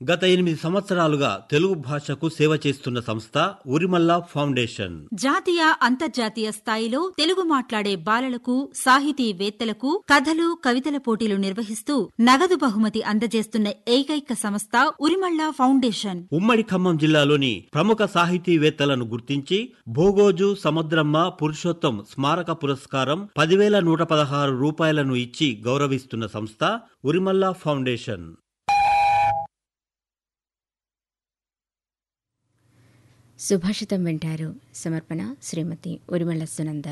గత ఎనిమిది సంవత్సరాలుగా తెలుగు భాషకు సేవ చేస్తున్న సంస్థ ఉరిమల్లా ఫౌండేషన్ జాతీయ అంతర్జాతీయ స్థాయిలో తెలుగు మాట్లాడే బాలలకు సాహితీవేత్తలకు కథలు కవితల పోటీలు నిర్వహిస్తూ నగదు బహుమతి అందజేస్తున్న ఏకైక సంస్థ ఉరిమళ్ళ ఫౌండేషన్ ఉమ్మడి ఖమ్మం జిల్లాలోని ప్రముఖ సాహితీవేత్తలను గుర్తించి భోగోజు సముద్రమ్మ పురుషోత్తం స్మారక పురస్కారం పదివేల నూట పదహారు రూపాయలను ఇచ్చి గౌరవిస్తున్న సంస్థ ఉరిమల్లా ఫౌండేషన్ సుభాషితం వింటారు సమర్పణ శ్రీమతి ఉరిమల్ల సునంద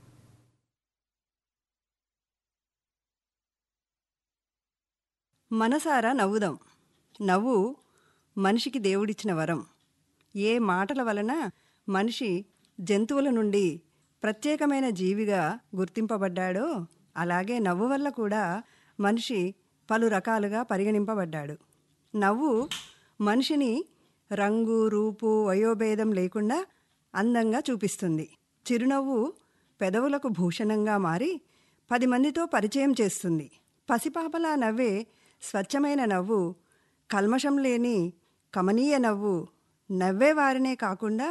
మనసారా నవ్వుదాం నవ్వు మనిషికి దేవుడిచ్చిన వరం ఏ మాటల వలన మనిషి జంతువుల నుండి ప్రత్యేకమైన జీవిగా గుర్తింపబడ్డాడో అలాగే నవ్వు వల్ల కూడా మనిషి పలు రకాలుగా పరిగణింపబడ్డాడు నవ్వు మనిషిని రంగు రూపు వయోభేదం లేకుండా అందంగా చూపిస్తుంది చిరునవ్వు పెదవులకు భూషణంగా మారి పది మందితో పరిచయం చేస్తుంది పసిపాపలా నవ్వే స్వచ్ఛమైన నవ్వు కల్మషం లేని కమనీయ నవ్వు నవ్వేవారినే కాకుండా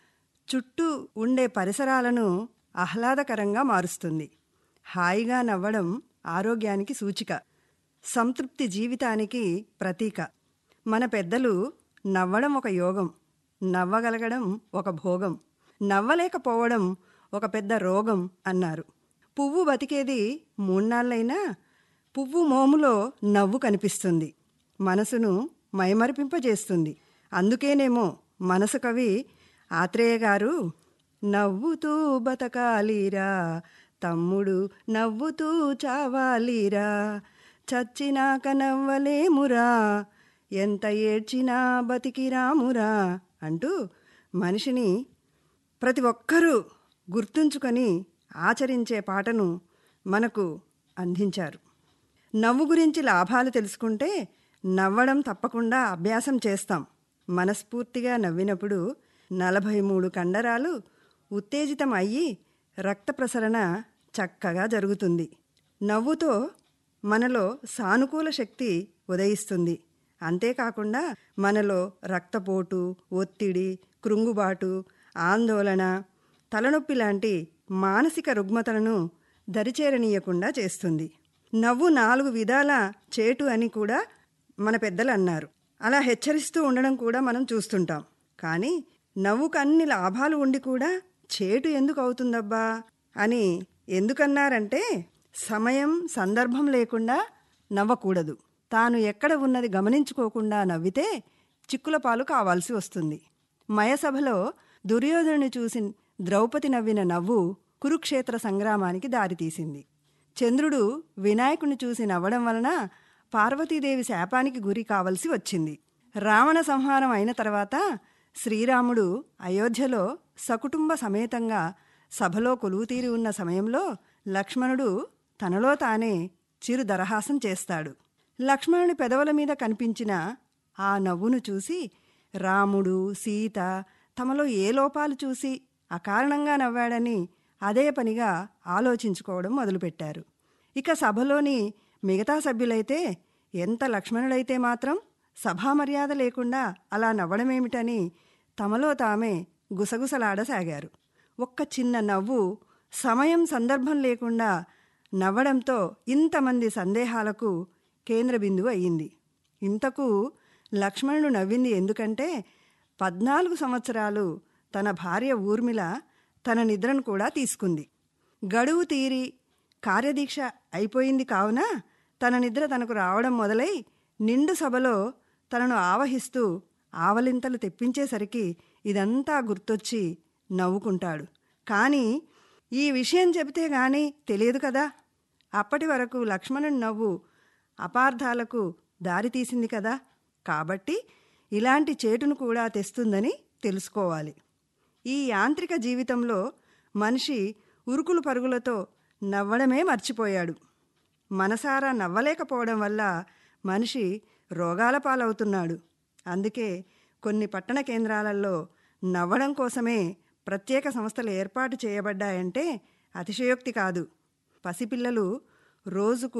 చుట్టూ ఉండే పరిసరాలను ఆహ్లాదకరంగా మారుస్తుంది హాయిగా నవ్వడం ఆరోగ్యానికి సూచిక సంతృప్తి జీవితానికి ప్రతీక మన పెద్దలు నవ్వడం ఒక యోగం నవ్వగలగడం ఒక భోగం నవ్వలేకపోవడం ఒక పెద్ద రోగం అన్నారు పువ్వు బతికేది మూన్నాళ్ళైనా పువ్వు మోములో నవ్వు కనిపిస్తుంది మనసును మైమరిపింపజేస్తుంది అందుకేనేమో మనసు కవి ఆత్రేయ గారు నవ్వుతూ బతకాలిరా తమ్ముడు నవ్వుతూ చావాలిరా చచ్చినాక నవ్వలేమురా ఎంత ఏడ్చినా బతికిరామురా అంటూ మనిషిని ప్రతి ఒక్కరూ గుర్తుంచుకొని ఆచరించే పాటను మనకు అందించారు నవ్వు గురించి లాభాలు తెలుసుకుంటే నవ్వడం తప్పకుండా అభ్యాసం చేస్తాం మనస్ఫూర్తిగా నవ్వినప్పుడు నలభై మూడు కండరాలు ఉత్తేజితం అయ్యి రక్త ప్రసరణ చక్కగా జరుగుతుంది నవ్వుతో మనలో సానుకూల శక్తి ఉదయిస్తుంది అంతేకాకుండా మనలో రక్తపోటు ఒత్తిడి కృంగుబాటు ఆందోళన తలనొప్పి లాంటి మానసిక రుగ్మతలను దరిచేరనీయకుండా చేస్తుంది నవ్వు నాలుగు విధాల చేటు అని కూడా మన పెద్దలు అన్నారు అలా హెచ్చరిస్తూ ఉండడం కూడా మనం చూస్తుంటాం కానీ నవ్వుకు అన్ని లాభాలు ఉండి కూడా చేటు ఎందుకు అవుతుందబ్బా అని ఎందుకన్నారంటే సమయం సందర్భం లేకుండా నవ్వకూడదు తాను ఎక్కడ ఉన్నది గమనించుకోకుండా నవ్వితే చిక్కుల పాలు కావాల్సి వస్తుంది మయసభలో దుర్యోధనుని చూసి ద్రౌపది నవ్విన నవ్వు కురుక్షేత్ర సంగ్రామానికి దారితీసింది చంద్రుడు వినాయకుని చూసి నవ్వడం వలన పార్వతీదేవి శాపానికి గురి కావలసి వచ్చింది రావణ సంహారం అయిన తర్వాత శ్రీరాముడు అయోధ్యలో సకుటుంబ సమేతంగా సభలో కొలువుతీరి ఉన్న సమయంలో లక్ష్మణుడు తనలో తానే చిరు దరహాసం చేస్తాడు లక్ష్మణుని పెదవుల మీద కనిపించిన ఆ నవ్వును చూసి రాముడు సీత తమలో ఏ లోపాలు చూసి అకారణంగా నవ్వాడని అదే పనిగా ఆలోచించుకోవడం మొదలుపెట్టారు ఇక సభలోని మిగతా సభ్యులైతే ఎంత లక్ష్మణుడైతే మాత్రం సభా మర్యాద లేకుండా అలా నవ్వడమేమిటని తమలో తామే గుసగుసలాడసాగారు ఒక్క చిన్న నవ్వు సమయం సందర్భం లేకుండా నవ్వడంతో ఇంతమంది సందేహాలకు కేంద్ర బిందువు అయ్యింది ఇంతకు లక్ష్మణుడు నవ్వింది ఎందుకంటే పద్నాలుగు సంవత్సరాలు తన భార్య ఊర్మిళ తన నిద్రను కూడా తీసుకుంది గడువు తీరి కార్యదీక్ష అయిపోయింది కావున తన నిద్ర తనకు రావడం మొదలై నిండు సభలో తనను ఆవహిస్తూ ఆవలింతలు తెప్పించేసరికి ఇదంతా గుర్తొచ్చి నవ్వుకుంటాడు కానీ ఈ విషయం చెబితే గాని తెలియదు కదా అప్పటి వరకు లక్ష్మణుని నవ్వు అపార్థాలకు దారితీసింది కదా కాబట్టి ఇలాంటి చేటును కూడా తెస్తుందని తెలుసుకోవాలి ఈ యాంత్రిక జీవితంలో మనిషి ఉరుకులు పరుగులతో నవ్వడమే మర్చిపోయాడు మనసారా నవ్వలేకపోవడం వల్ల మనిషి రోగాల పాలవుతున్నాడు అందుకే కొన్ని పట్టణ కేంద్రాలలో నవ్వడం కోసమే ప్రత్యేక సంస్థలు ఏర్పాటు చేయబడ్డాయంటే అతిశయోక్తి కాదు పసిపిల్లలు రోజుకు